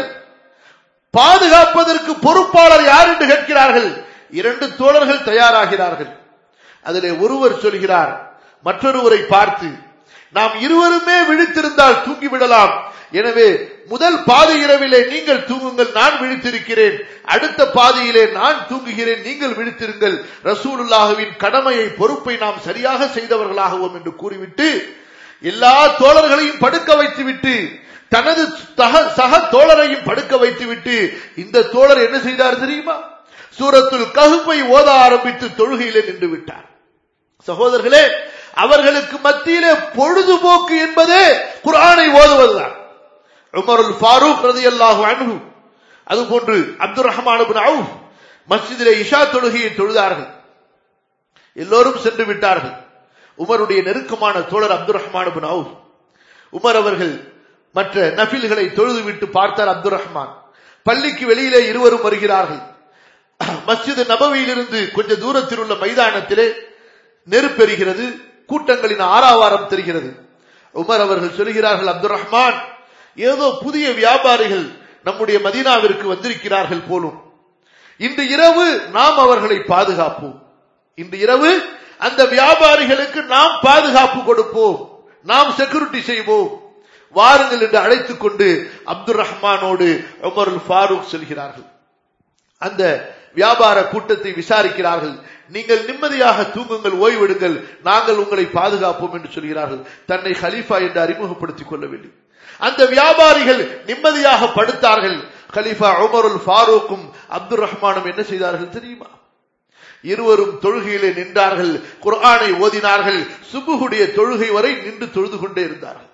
Speaker 1: பாதுகாப்பதற்கு பொறுப்பாளர் யார் என்று கேட்கிறார்கள் இரண்டு தோழர்கள் தயாராகிறார்கள் அதிலே ஒருவர் சொல்கிறார் மற்றொருவரை பார்த்து நாம் இருவருமே விழித்திருந்தால் தூங்கிவிடலாம் எனவே முதல் பாதி இரவிலே நீங்கள் தூங்குங்கள் நான் விழித்திருக்கிறேன் அடுத்த பாதியிலே நான் தூங்குகிறேன் நீங்கள் விழித்திருங்கள் ரசூலுல்லாஹுவின் கடமையை பொறுப்பை நாம் சரியாக செய்தவர்களாகவும் என்று கூறிவிட்டு எல்லா தோழர்களையும் படுக்க வைத்துவிட்டு தனது தக- சக தோழரையும் படுக்க வைத்துவிட்டு இந்த தோழர் என்ன செய்தார் தெரியுமா சூரத்துல் கஹுப்பை ஓத ஆரம்பித்து தொழுகையிலே நின்று விட்டார் சகோதரர்களே அவர்களுக்கு மத்தியிலே பொழுதுபோக்கு என்பதே குர்ஆனை ஓதுவதுதான் உமருல் ஃபாரூக் ரலியல்லாஹு அன்ஹு அதுபோன்று அப்துல் ரஹ்மான் இப்னு அவுஃப் மஸ்ஜிதிலே இஷா தொழுகையை தொழுதார்கள் எல்லோரும் சென்று விட்டார்கள் உமருடைய நெருக்கமான தோழர் Abdul Rahman ibn Awf Umar அவர்கள் மற்ற நஃபில்களை தொழுதுவிட்டு பார்த்தார் அப்துல் ரஹ்மான் பள்ளிக்கு வெளியிலே இருவரும் வருகிறார்கள் மஸ்ஜித் நபவியிலிருந்து கொஞ்ச தூரத்தில் உள்ள மைதானத்திலே நெருப்பெறுகிறது கூட்டங்களின் ஆறாவாரம் தெரிகிறது உமர் அவர்கள் சொல்கிறார்கள் அப்துல் ரஹ்மான் ஏதோ புதிய வியாபாரிகள் நம்முடைய மதீனாவிற்கு வந்திருக்கிறார்கள் போலும் இன்று இரவு நாம் அவர்களை பாதுகாப்போம் இன்று இரவு அந்த வியாபாரிகளுக்கு நாம் பாதுகாப்பு கொடுப்போம் நாம் செக்யூரிட்டி செய்வோம் வாருங்கள் என்று அழைத்துக் கொண்டு அப்துல் ரஹ்மானோடு உமருல் ஃபாரூக் செல்கிறார்கள் அந்த வியாபார கூட்டத்தை விசாரிக்கிறார்கள் நீங்கள் நிம்மதியாக தூங்குங்கள் ஓய்வெடுங்கள் நாங்கள் உங்களை பாதுகாப்போம் என்று சொல்கிறார்கள் தன்னை ஹலீஃபா என்று அறிமுகப்படுத்திக் கொள்ளவில்லை அந்த வியாபாரிகள் நிம்மதியாக படுத்தார்கள் கலீஃபா உமருல் ஃபாரூக்கும் அப்துல் ரஹ்மானும் என்ன செய்தார்கள் தெரியுமா இருவரும் தொழுகையிலே நின்றார்கள் குர்ஆனை ஓதினார்கள் சுபுகுடைய தொழுகை வரை நின்று தொழுது கொண்டே இருந்தார்கள்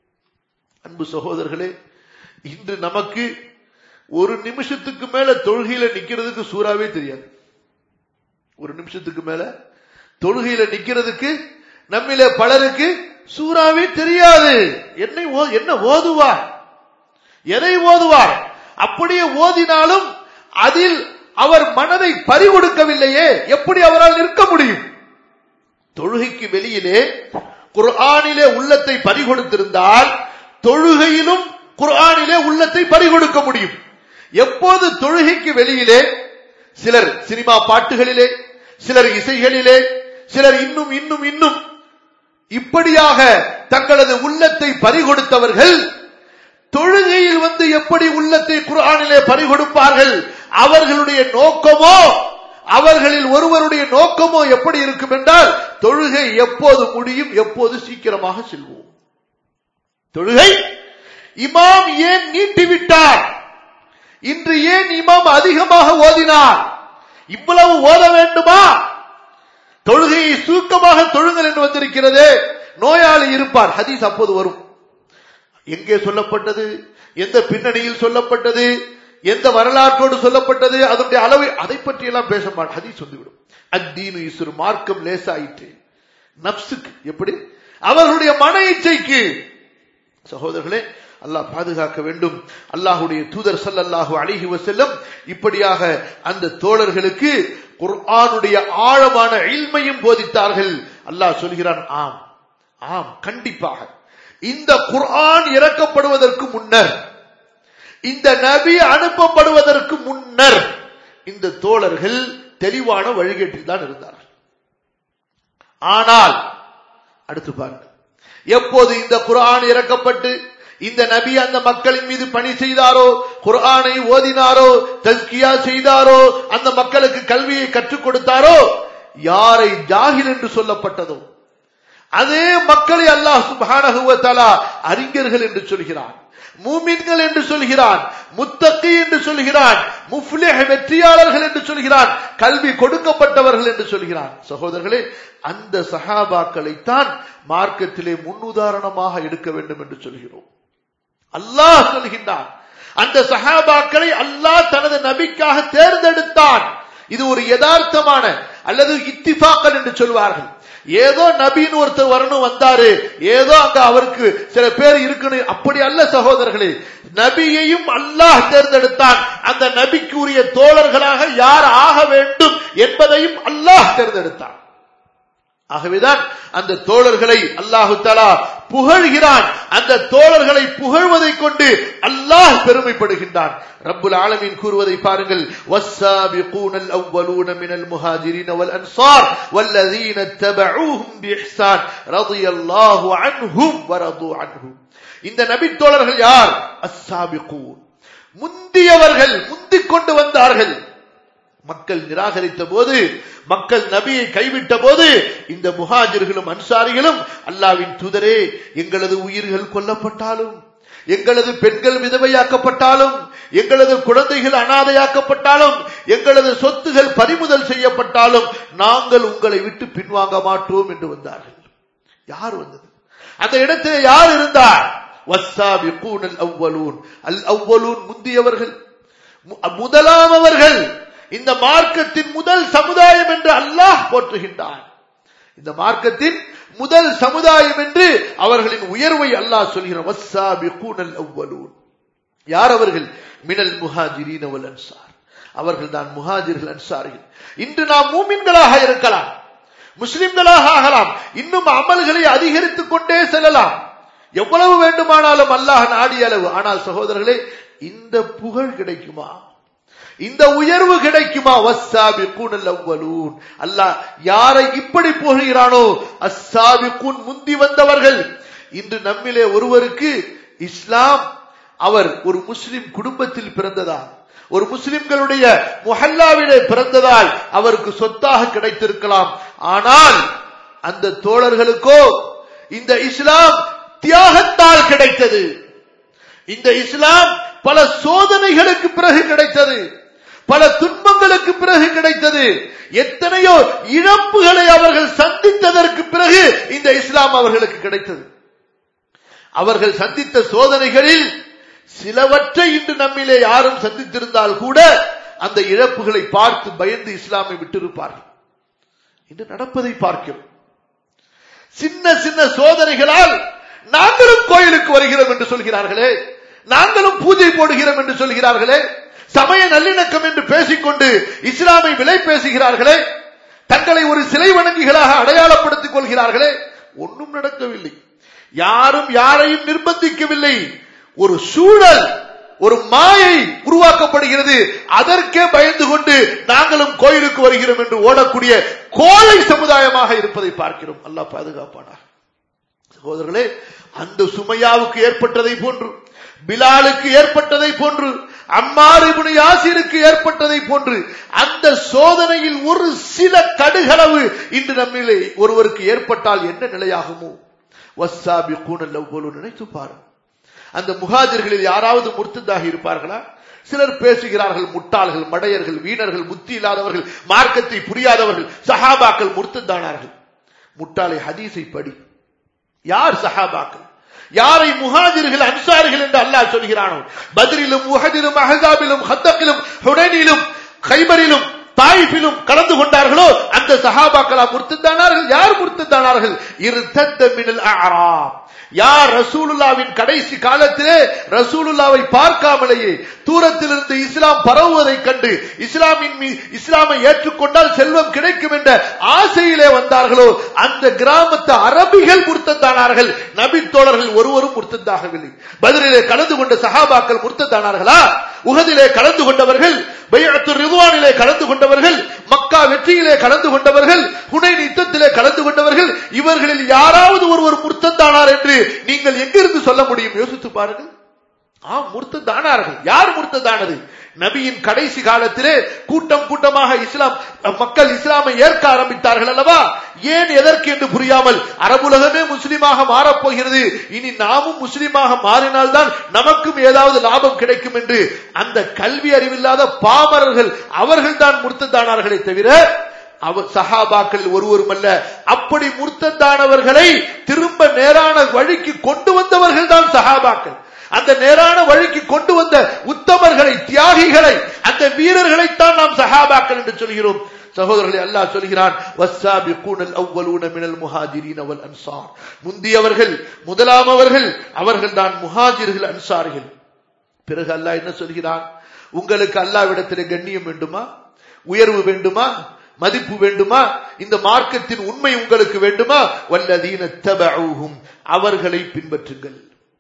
Speaker 1: அன்பு சகோதரர்களே இன்று நமக்கு ஒரு நிமிஷத்துக்கு மேல தொழுகையில நிக்கிறதுக்கு சூறாவே தெரியாது ஒரு நிமிஷத்துக்கு மேல தொழுகையில நிக்கிறதுக்கு நம்மில பலருக்கு சூறாவே தெரியாது என்னை ஓ- என்ன ஓதுவார் எதை ஓதுவார் அப்படியே ஓதினாலும் அதில் அவர் மனதை பறிகொடுக்கவில்லையே எப்படி அவரால் நிற்க முடியும் தொழுகைக்கு வெளியிலே குர்ஆனிலே உள்ளத்தை பறிகொடுத்திருந்தால் தொழுகையிலும் குர்ஆனிலே உள்ளத்தை பறிகொடுக்க முடியும் எப்போது தொழுகைக்கு வெளியிலே சிலர் சினிமா பாட்டுகளிலே சிலர் இசைகளிலே சிலர் இன்னும் இன்னும் இன்னும் இப்படியாக தங்களது உள்ளத்தை பறிகொடுத்தவர்கள் தொழுகையில் வந்து எப்படி உள்ளத்தை குர்ஆனிலே பறிகொடுப்பார்கள் அவர்களுடைய நோக்கமோ அவர்களில் ஒருவருடைய நோக்கமோ எப்படி இருக்கும் என்றால் தொழுகை எப்போது முடியும் எப்போது சீக்கிரமாக செல்வோம் தொழுகை இமாம் ஏன் நீட்டிவிட்டார் இன்று ஏன் இமாம் அதிகமாக ஓதினார் இவ்வளவு ஓத வேண்டுமா தொழுகையை சுருக்கமாக தொழுங்கள் என்று வந்திருக்கிறது நோயாளி இருப்பார் ஹதீஸ் அப்போது வரும் எங்கே சொல்லப்பட்டது எந்த பின்னணியில் சொல்லப்பட்டது எந்த வரலாற்றோடு சொல்லப்பட்டது அதனுடைய அளவை அதை பற்றி எல்லாம் பேச மாட்டேன் ஹதீஸ் வந்துவிடும் அத்தீனு இசுரு மார்க்கம் லேசாயிற்று நப்சுக்கு எப்படி அவர்களுடைய மன இச்சைக்கு சகோதரர்களே அல்லாஹ் பாதுகாக்க வேண்டும் அல்லாஹுடைய தூதர் ஸல்லல்லாஹு அலைஹி வஸல்லம் இப்படியாக அந்த தோழர்களுக்கு குர்ஆனுடைய ஆழமான இல்மையும் போதித்தார்கள் அல்லாஹ் சொல்கிறான் ஆம் ஆம் கண்டிப்பாக இந்த குர்ஆன் இறக்கப்படுவதற்கு முன்னர் இந்த நபி அனுப்பப்படுவதற்கு முன்னர் இந்த தோழர்கள் தெளிவான வழிகேட்டில் தான் இருந்தார்கள் ஆனால் அடுத்து பாருங்கள் எப்போது இந்த குர்ஆன் இறக்கப்பட்டு இந்த நபி அந்த மக்களின் மீது பணி செய்தாரோ குர்ஆனை ஓதினாரோ தஸ்கியா செய்தாரோ அந்த மக்களுக்கு கல்வியை கற்றுக் கொடுத்தாரோ யாரை ஜாகில் என்று சொல்லப்பட்டதோ அதே மக்களை அல்லாஹ் சுப்ஹானஹு வ தஆலா அறிஞர்கள் என்று சொல்கிறான் மூமின்கள் என்று சொல்கிறான் முத்தகி என்று சொல்கிறான் முஃப்லிஹ் வெற்றியாளர்கள் என்று சொல்கிறான் கல்வி கொடுக்கப்பட்டவர்கள் என்று சொல்கிறான் சகோதரர்களே அந்த சஹாபாக்களைத்தான் மார்க்கத்திலே முன்னுதாரணமாக எடுக்க வேண்டும் என்று சொல்கிறோம் அல்லாஹ் சொல்கின்றான் அந்த சஹாபாக்களை அல்லாஹ் தனது நபிக்காக தேர்ந்தெடுத்தான் இது ஒரு யதார்த்தமான அல்லது இத்திஃபாக்கல் என்று சொல்வார்கள் ஏதோ நபின்னு ஒருத்தர் வரணும் வந்தாரு ஏதோ அங்க அவருக்கு சில பேர் இருக்கணும் அப்படி அல்ல சகோதரர்களே நபியையும் அல்லாஹ் தேர்ந்தெடுத்தான் அந்த நபிக்கு உரிய தோழர்களாக யார் ஆக வேண்டும் என்பதையும் அல்லாஹ் தேர்ந்தெடுத்தான் ஆகவேதான் அந்த தோழர்களை அல்லாஹு தலா புகழ்கிறான் அந்த தோழர்களை புகழ்வதை கொண்டு அல்லாஹ் பெருமைப்படுகின்றான் ரப்புல் ஆலமீன் கூறுவதை பாருங்கள் والسابقون الأولون من المهاجرين والأنصار والذين اتبعوهم بإحسان رضي الله عنهم ورضوا عنه இந்த நபி தோழர்கள் யார் அஸ்ஸாபிகூன் முந்தியவர்கள் முந்திக் கொண்டு வந்தார்கள் மக்கள் நிராகரித்த போது மக்கள் நபியை கைவிட்ட போது இந்த முஹாஜிர்களும் அன்சாரிகளும் அல்லாவின் தூதரே எங்களது உயிர்கள் கொல்லப்பட்டாலும் எங்களது பெண்கள் விதவையாக்கப்பட்டாலும் எங்களது குழந்தைகள் அனாதையாக்கப்பட்டாலும் எங்களது சொத்துகள் பறிமுதல் செய்யப்பட்டாலும் நாங்கள் உங்களை விட்டு பின்வாங்க மாட்டோம் என்று வந்தார்கள் யார் வந்தது அந்த இடத்தில் யார் இருந்தார் வஸ்ஸாபிகூன் அல் அவ்வலூன் அல் அவ்வலூன் முந்தியவர்கள் முதலாமவர்கள் இந்த மார்க்கத்தின் முதல் சமுதாயம் என்று அல்லாஹ் போற்றுகின்றான் இந்த மார்க்கத்தின் முதல் சமுதாயம் என்று அவர்களின் உயர்வை அல்லாஹ் சொல்கிறான் யார் அவர்கள் மினல் முஹாஜிரீன் அவல் அன்சார் அவர்கள் தான் முஹாஜிர்கள் அன்சார்கள் இன்று நாம் மூமின்களாக இருக்கலாம் முஸ்லிம்களாக ஆகலாம் இன்னும் அமல்களை அதிகரித்துக் கொண்டே செல்லலாம் எவ்வளவு வேண்டுமானாலும் அல்லாஹ் நாடிய அளவு ஆனால் சகோதரர்களே இந்த புகழ் கிடைக்குமா இந்த உயர்வு கிடைக்குமா வஸ்ஸாபிகூன் அவ்வலூன் அல்லாஹ் யாரை இப்படி புகழ்கிறானோ அஸ்ஸாபிகூன் முந்தி வந்தவர்கள் இன்று நம்மிலே ஒருவருக்கு இஸ்லாம் அவர் ஒரு முஸ்லிம் குடும்பத்தில் பிறந்ததா ஒரு முஸ்லிம்களுடைய முஹல்லாவிலே பிறந்ததால் அவருக்கு சொத்தாக கிடைத்திருக்கலாம் ஆனால் அந்த தோழர்களுக்கோ இந்த இஸ்லாம் தியாகத்தால் கிடைத்தது இந்த இஸ்லாம் பல சோதனைகளுக்கு பிறகு கிடைத்தது பல துன்பங்களுக்கு பிறகு கிடைத்தது எத்தனையோ இழப்புகளை அவர்கள் சந்தித்ததற்கு பிறகு இந்த இஸ்லாம் அவர்களுக்கு கிடைத்தது அவர்கள் சந்தித்த சோதனைகளில் சிலவற்றை இன்று நம்மிலே யாரும் சந்தித்திருந்தால் கூட அந்த இழப்புகளை பார்த்து பயந்து இஸ்லாமை விட்டிருப்பார்கள் இன்று நடப்பதை பார்க்கிறோம் சின்ன சின்ன சோதனைகளால் நாங்களும் கோயிலுக்கு வருகிறோம் என்று சொல்கிறார்களே நாங்களும் பூஜை போடுகிறோம் என்று சொல்கிறார்களே சமய நல்லிணக்கம் என்று பேசிக்கொண்டு இஸ்லாமை விலை பேசுகிறார்களே தங்களை ஒரு சிலை வணங்கிகளாக அடையாளப்படுத்திக் கொள்கிறார்களே ஒன்றும் நடக்கவில்லை யாரும் யாரையும் நிர்பந்திக்கவில்லை ஒரு சூழல் ஒரு மாயை உருவாக்கப்படுகிறது அதற்கே பயந்து கொண்டு நாங்களும் கோயிலுக்கு வருகிறோம் என்று ஓடக்கூடிய கோழை சமுதாயமாக இருப்பதை பார்க்கிறோம் அல்லா பாதுகாப்பானா சகோதரர்களே அந்த சுமையாவுக்கு ஏற்பட்டதை போன்று பிலாலுக்கு ஏற்பட்டதை போன்று அம்மாறு யாசிருக்கு ஏற்பட்டதை போன்று அந்த சோதனையில் ஒரு சில கடுகளவு இன்று நம்மிலே ஒருவருக்கு ஏற்பட்டால் என்ன நிலையாகுமோ வசாபி கூணல் போல நினைத்து பாருங்கள் அந்த முகாஜர்களில் யாராவது முர்த்ததாக இருப்பார்களா சிலர் பேசுகிறார்கள் முட்டாள்கள் மடையர்கள் வீணர்கள் புத்தி இல்லாதவர்கள் மார்க்கத்தை புரியாதவர்கள் சஹாபாக்கள் முர்த்ததானார்கள் முட்டாளை ஹதீஸை படி யார் சஹாபாக்கள் யாரை முஹாஜிர்கள் அன்சாரிகள் என்று அல்லாஹ் சொல்கிறானோ பத்ரிலும் உஹதிலும் அஹதாபிலும் ஹத்தக்கிலும் ஹுடைனிலும் கைபரிலும் தாயிஃபிலும் கலந்து கொண்டார்களோ அந்த சஹாபாக்களா முர்த்ததானார்கள் யார் முர்த்ததானார்கள் இரு தத்த மினல் அராம் யார் ரசூலுல்லாவின் கடைசி காலத்திலே ரசூலுல்லாவை பார்க்காமலேயே தூரத்திலிருந்து இஸ்லாம் பரவுவதை கண்டு இஸ்லாமின் மீ இஸ்லாமை ஏற்றுக்கொண்டால் செல்வம் கிடைக்கும் என்ற ஆசையிலே வந்தார்களோ அந்த கிராமத்து அரபிகள் முர்த்தத்தானார்கள் நபி தோழர்கள் ஒருவரும் முர்த்தத்தாகவில்லை பதிலிலே கலந்து கொண்ட சஹாபாக்கள் முர்த்தத்தானார்களா உகதிலே கலந்து கொண்டவர்கள் பைஅத்து ரிதுவானிலே கலந்து கொண்டவர்கள் மக்கா வெற்றியிலே கலந்து கொண்டவர்கள் ஹுனைன் யுத்தத்திலே கலந்து கொண்டவர்கள் இவர்களில் யாராவது ஒருவர் முர்த்தத்தானார் என்று நீங்கள் எங்கிருந்து சொல்ல முடியும் யோசித்து பாருங்கள் ஆ முர்த்ததானார்கள் யார் முர்த்ததானது நபியின் கடைசி காலத்திலே கூட்டம் கூட்டமாக இஸ்லாம் மக்கள் இஸ்லாமை ஏற்க ஆரம்பித்தார்கள் அல்லவா ஏன் எதற்கு என்று புரியாமல் அரபுலகமே முஸ்லிமாக மாறப்போகிறது இனி நாமும் முஸ்லிமாக மாறினால்தான் நமக்கும் ஏதாவது லாபம் கிடைக்கும் என்று அந்த கல்வி அறிவில்லாத பாமரர்கள் அவர்கள் தான் முர்த்ததானார்களே தவிர அவர் சஹாபாக்கள் ஒருவரும் அல்ல அப்படி முர்த்ததானவர்களை திரும்ப நேரான வழிக்கு கொண்டு வந்தவர்கள் தான் சஹாபாக்கள் அந்த நேரான வழிக்கு கொண்டு வந்த உத்தமர்களை தியாகிகளை அந்த வீரர்களைத்தான் நாம் சஹாபாக்கள் என்று சொல்கிறோம் சகோதரர்களை அல்லாஹ் சொல்கிறான் வஸ்ஸாபிகூனல் அவ்வலூன மினல் முஹாஜிரீன் வல் அன்சார் முந்தியவர்கள் முதலாமவர்கள் அவர்கள் தான் முஹாஜிர்கள் அன்சார்கள் பிறகு அல்லாஹ் என்ன சொல்கிறான் உங்களுக்கு அல்லாவிடத்திலே கண்ணியம் வேண்டுமா உயர்வு வேண்டுமா மதிப்பு வேண்டுமா இந்த மார்க்கத்தின் உண்மை உங்களுக்கு வேண்டுமா வல்லதீன தபஊஹும் அவர்களை பின்பற்றுங்கள்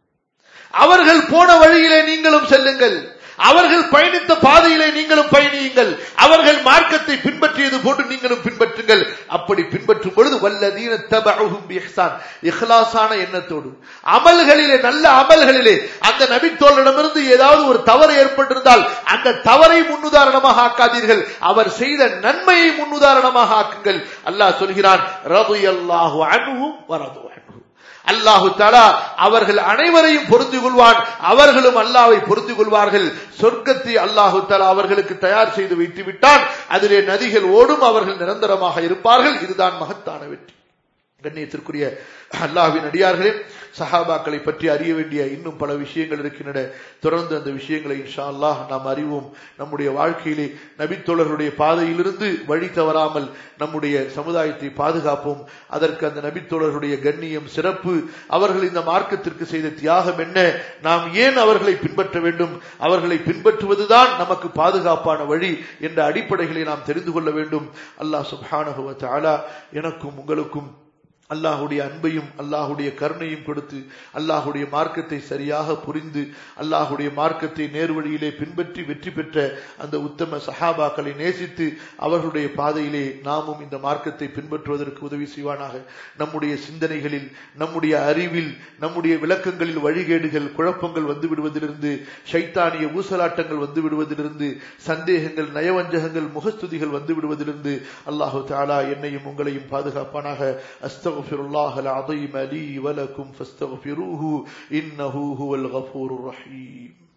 Speaker 1: அவர்கள் போன வழியிலே நீங்களும் செல்லுங்கள் அவர்கள் பயணித்த பாதையிலே நீங்களும் பயணியுங்கள் அவர்கள் மார்க்கத்தை பின்பற்றியது போன்று நீங்களும் பின்பற்றுங்கள் அப்படி பின்பற்றும் பொழுது வல்லதீன தபஉஹும் பிஹ்சான் இஹ்லாஸான எண்ணத்தோடு அமல்களிலே நல்ல அமல்களிலே அந்த நபித்தோழரிடமிருந்து ஏதாவது ஒரு தவறு ஏற்பட்டிருந்தால் அந்த தவறை முன்னுதாரணமாக ஆக்காதீர்கள் அவர் செய்த நன்மையை முன்னுதாரணமாக ஆக்குங்கள் அல்லாஹ் சொல்கிறான் ரதுயல்லாஹு அன்ஹும் வரது அன்ஹு அல்லாஹு தாலா அவர்கள் அனைவரையும் பொருந்தி கொள்வான் அவர்களும் அல்லாவை பொருந்தி கொள்வார்கள் சொர்க்கத்தை அல்லாஹு தாலா அவர்களுக்கு தயார் செய்து வைத்து விட்டான் அதிலே நதிகள் ஓடும் அவர்கள் நிரந்தரமாக இருப்பார்கள் இதுதான் மகத்தான வெற்றி கண்ணியத்திற்குரிய அல்லாஹ்வின் அடியார்களே சஹாபாக்களை பற்றி அறிய வேண்டிய இன்னும் பல விஷயங்கள் இருக்கின்றன தொடர்ந்து அந்த விஷயங்களை இன்ஷா அல்லாஹ் நாம் அறிவோம் நம்முடைய வாழ்க்கையிலே நபித்தோழர்களுடைய பாதையிலிருந்து வழி தவறாமல் நம்முடைய சமுதாயத்தை பாதுகாப்போம் அதற்கு அந்த நபித்தோழர்களுடைய கண்ணியம் சிறப்பு அவர்கள் இந்த மார்க்கத்திற்கு செய்த தியாகம் என்ன நாம் ஏன் அவர்களை பின்பற்ற வேண்டும் அவர்களை பின்பற்றுவதுதான் நமக்கு பாதுகாப்பான வழி என்ற அடிப்படைகளை நாம் தெரிந்து கொள்ள வேண்டும் அல்லாஹ் சுப்ஹானஹு வ தஆலா எனக்கும் உங்களுக்கும் அல்லாஹுடைய அன்பையும் அல்லாஹுடைய கருணையும் கொடுத்து அல்லாஹுடைய மார்க்கத்தை சரியாக புரிந்து அல்லாஹுடைய மார்க்கத்தை நேர்வழியிலே பின்பற்றி வெற்றி பெற்ற அந்த உத்தம சஹாபாக்களை நேசித்து அவர்களுடைய பாதையிலே நாமும் இந்த மார்க்கத்தை பின்பற்றுவதற்கு உதவி செய்வானாக நம்முடைய சிந்தனைகளில் நம்முடைய அறிவில் நம்முடைய விளக்கங்களில் வழிகேடுகள் குழப்பங்கள் வந்து விடுவதிலிருந்து சைத்தானிய ஊசலாட்டங்கள் வந்து விடுவதிலிருந்து சந்தேகங்கள் நயவஞ்சகங்கள் முகஸ்துதிகள் வந்து விடுவதிலிருந்து அல்லாஹு தாலா என்னையும் உங்களையும் பாதுகாப்பானாக அஸ்தக أستغفر الله العظيم لي ولكم فاستغفروه إنه هو الغفور الرحيم